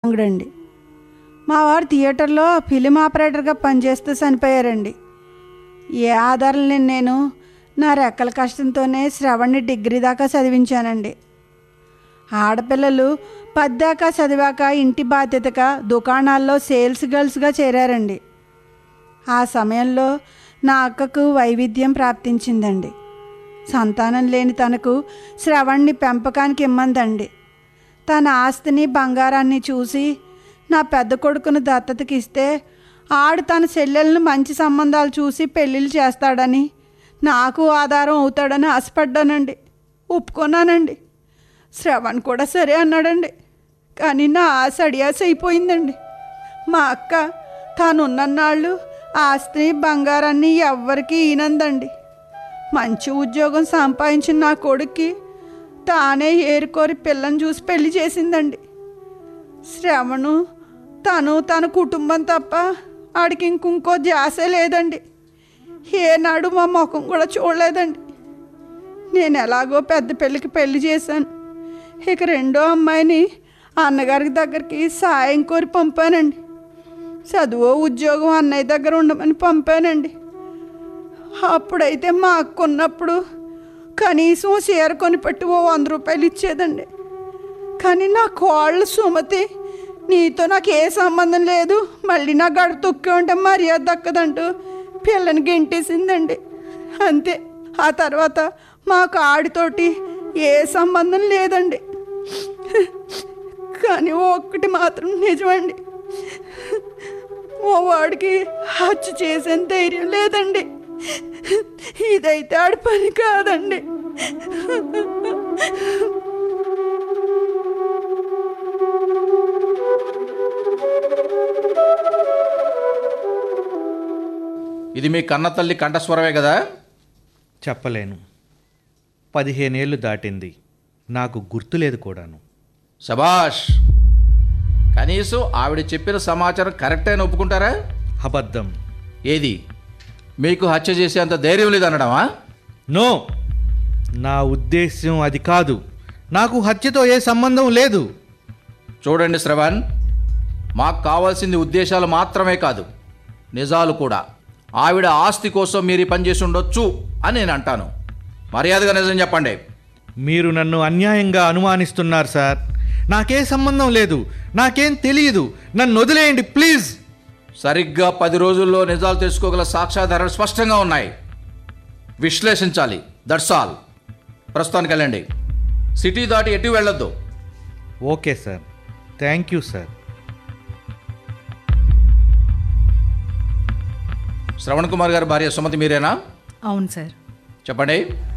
దివ్యాంగుడండి మా వారు థియేటర్లో ఫిలిం ఆపరేటర్గా పనిచేస్తూ చనిపోయారండి ఏ ఆధారం లేని నేను నా రెక్కల కష్టంతోనే శ్రవణ్ణి డిగ్రీ దాకా చదివించానండి ఆడపిల్లలు పద్దాకా చదివాక ఇంటి బాధ్యతగా దుకాణాల్లో సేల్స్ గర్ల్స్గా చేరారండి ఆ సమయంలో నా అక్కకు వైవిధ్యం ప్రాప్తించిందండి సంతానం లేని తనకు శ్రవణ్ణి పెంపకానికి ఇమ్మందండి తన ఆస్తిని బంగారాన్ని చూసి నా పెద్ద కొడుకును దత్తతకి ఇస్తే ఆడు తన చెల్లెలను మంచి సంబంధాలు చూసి పెళ్ళిళ్ళు చేస్తాడని నాకు ఆధారం అవుతాడని ఆశపడ్డానండి ఒప్పుకున్నానండి శ్రవణ్ కూడా సరే అన్నాడండి కానీ నా ఆశ అడియాస అయిపోయిందండి మా అక్క తానున్నన్నాళ్ళు ఆస్తిని బంగారాన్ని ఎవ్వరికీ ఈనందండి మంచి ఉద్యోగం సంపాదించిన నా కొడుక్కి తానే ఏరుకోరి పిల్లని చూసి పెళ్లి చేసిందండి శ్రవణు తను తన కుటుంబం తప్ప ఆడికి ఇంకొంకో ధ్యాసే లేదండి ఏనాడు మా ముఖం కూడా చూడలేదండి నేను ఎలాగో పెద్ద పెళ్ళికి పెళ్లి చేశాను ఇక రెండో అమ్మాయిని అన్నగారి దగ్గరికి సాయం కోరి పంపానండి చదువు ఉద్యోగం అన్నయ్య దగ్గర ఉండమని పంపానండి అప్పుడైతే మా అక్క ఉన్నప్పుడు కనీసం చీర కొని పెట్టి ఓ వంద రూపాయలు ఇచ్చేదండి కానీ నా కోళ్ళ సుమతి నీతో నాకు ఏ సంబంధం లేదు మళ్ళీ నా గడ తొక్కి ఉంటే మర్యాద దక్కదంటూ పిల్లని గెంటేసిందండి అంతే ఆ తర్వాత మాకు ఆడితోటి ఏ సంబంధం లేదండి కానీ ఒక్కటి మాత్రం నిజమండి మా వాడికి హత్య చేసే ధైర్యం లేదండి ఇదైతే ఆడి పని కాదండి ఇది మీ కన్న తల్లి కంఠస్వరమే కదా చెప్పలేను పదిహేనేళ్ళు దాటింది నాకు గుర్తులేదు కూడాను శబాష్ కనీసం ఆవిడ చెప్పిన సమాచారం కరెక్ట్ అని ఒప్పుకుంటారా అబద్ధం ఏది మీకు హత్య చేసేంత ధైర్యం లేదనడమా నో నా ఉద్దేశ్యం అది కాదు నాకు హత్యతో ఏ సంబంధం లేదు చూడండి శ్రవణ్ మాకు కావాల్సింది ఉద్దేశాలు మాత్రమే కాదు నిజాలు కూడా ఆవిడ ఆస్తి కోసం మీరు ఈ పని చేసి ఉండొచ్చు అని నేను అంటాను మర్యాదగా నిజం చెప్పండి మీరు నన్ను అన్యాయంగా అనుమానిస్తున్నారు సార్ నాకే సంబంధం లేదు నాకేం తెలియదు నన్ను వదిలేయండి ప్లీజ్ సరిగ్గా పది రోజుల్లో నిజాలు తెలుసుకోగల సాక్ష్యాధారాలు స్పష్టంగా ఉన్నాయి విశ్లేషించాలి దట్స్ ఆల్ ప్రస్తుతానికి వెళ్ళండి సిటీ దాటి ఎటు వెళ్ళొద్దు okay sir thank you sir Shravan Kumar గారి భార్య సుమతి మీరేనా అవును సార్ చెప్పండి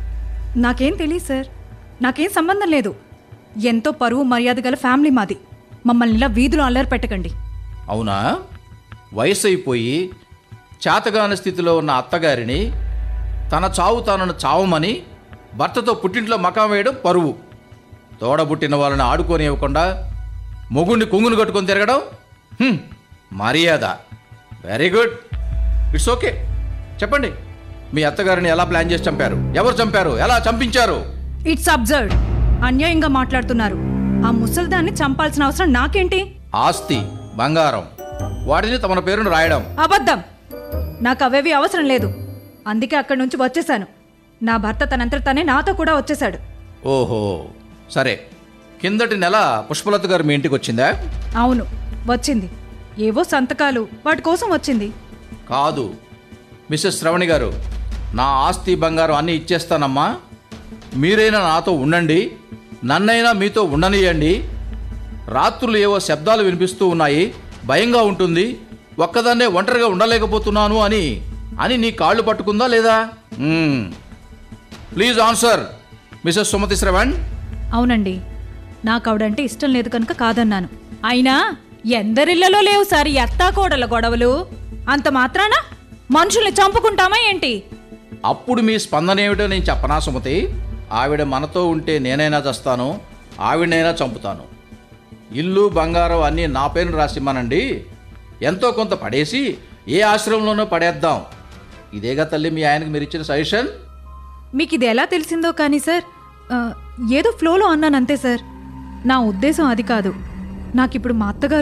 నాకేం తెలియదు సార్ నాకేం సంబంధం లేదు ఎంతో పరువు మర్యాద గల ఫ్యామిలీ మాది మమ్మల్ని ఇలా వీధిలో అల్లరి పెట్టకండి అవునా వయసు అయిపోయి చేతగాని స్థితిలో ఉన్న అత్తగారిని తన చావు తనను చావమని భర్తతో పుట్టింట్లో మకాం వేయడం పరువు తోడబుట్టిన వాళ్ళని ఆడుకొని ఇవ్వకుండా మొగుడిని కొంగును కట్టుకొని తిరగడం హ్మ్, మర్యాద వెరీ గుడ్ ఇట్స్ ఓకే చెప్పండి మీ అత్తగారిని ఎలా ప్లాన్ చేసి చంపారు ఎవరు చంపారు ఎలా చంపించారు ఇట్స్ అబ్జర్డ్ అన్యాయంగా మాట్లాడుతున్నారు ఆ ముసల్దాన్ని చంపాల్సిన అవసరం నాకేంటి ఆస్తి బంగారం వాటిని తమ పేరును రాయడం అబద్ధం నాకు అవేవి అవసరం లేదు అందుకే అక్కడి నుంచి వచ్చేసాను నా భర్త తనంతట తనే నాతో కూడా వచ్చేసాడు ఓహో సరే కిందటి నెల పుష్పలత గారు మీ ఇంటికి వచ్చిందా అవును వచ్చింది ఏవో సంతకాలు వాటి కోసం వచ్చింది కాదు మిస్సెస్ శ్రవణి గారు నా ఆస్తి బంగారం అన్నీ ఇచ్చేస్తానమ్మా మీరైనా నాతో ఉండండి నన్నైనా మీతో ఉండనియండి రాత్రులు ఏవో శబ్దాలు వినిపిస్తూ ఉన్నాయి భయంగా ఉంటుంది ఒక్కదాన్నే ఒంటరిగా ఉండలేకపోతున్నాను అని అని నీ కాళ్ళు పట్టుకుందా లేదా మ్మ్. Please answer Mrs Sumathi Shravan అవునండి నాకు ఆవిడంటే ఇష్టం లేదు కనుక కాదన్నాను అయినా ఎందరిళ్లలో లేవు సార్ ఈ అత్తాకోడల గొడవలు అంత మాత్రాన మనుషుల్ని చంపుకుంటామా ఏంటి అప్పుడు మీ స్పందన ఏమిటో నేను చెప్పనా సుమతి ఆవిడ మనతో ఉంటే నేనైనా చస్తాను ఆవిడనైనా చంపుతాను ఇల్లు బంగారం అన్నీ నా పేరును రాసిమ్మనండి ఎంతో కొంత పడేసి ఏ ఆశ్రమంలోనో పడేద్దాం ఇదేగా తల్లి మీ ఆయనకి మీరు ఇచ్చిన సజెషన్ మీకు ఇది ఎలా తెలిసిందో కానీ సార్ ఆ, ఏదో ఫ్లోలో అన్నాను అంతే సార్ నా ఉద్దేశం అది కాదు నాకిప్పుడు మా అత్తగారు